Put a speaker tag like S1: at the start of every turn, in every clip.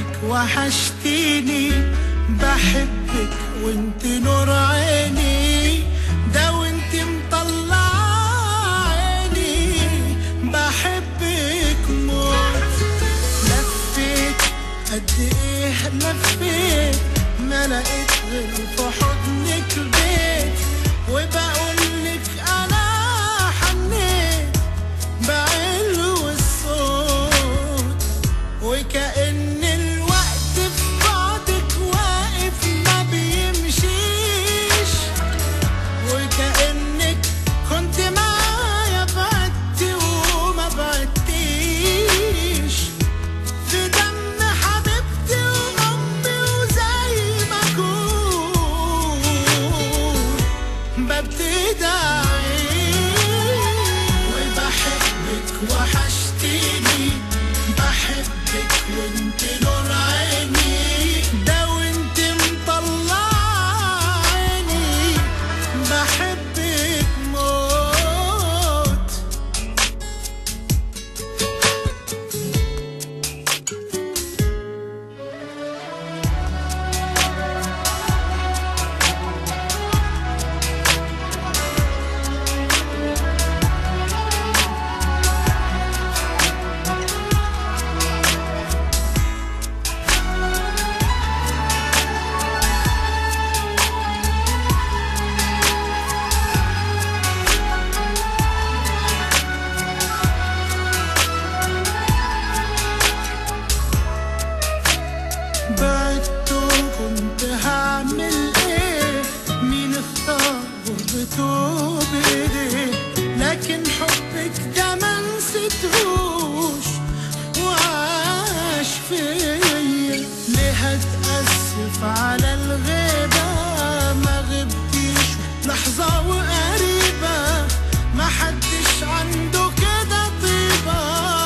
S1: بحبك وحشتيني بحبك وانت نور عيني ده وانت مطلع عيني بحبك موت لفيت قد ايه لفيت ما لقيت غير في حضنك البيت وبقولك انا حنيت بعلو الصوت وكأن الوقت في بعدك واقف ما بيمشيش وكأنك كنت معايا بعدتي وما بعدتيش في دم حبيبتي وأمي وزي ما أكون ببتدي أعيش وبحبك وحشتيني بحبك وانت نور عيني ده وانت مطلع عيني بحبك موت بعدت كنت هعمل ايه مين اختار غربته بايديه لكن حبك ده ما نسيتهوش وعاش فيا ليه هتأسف على الغيبة ما غبتيش لحظة وقريبة ما حدش عنده كده طيبة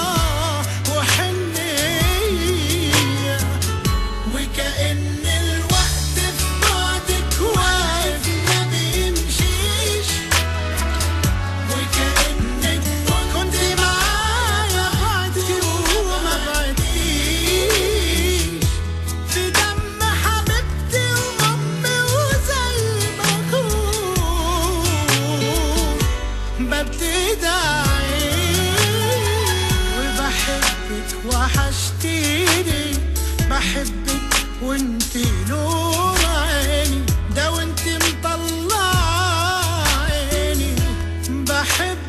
S1: وحنية وكأن الوقت في بعدك واقف ما بيمشيش وكأنك كنت معايا بعدي وما بعدتيش في دم حبيبتي وأمي وزي ما أكون ببتدي أعيش وبحبك وحشتيني بحبك وانت نور عيني ده وانت مطلع عيني بحبك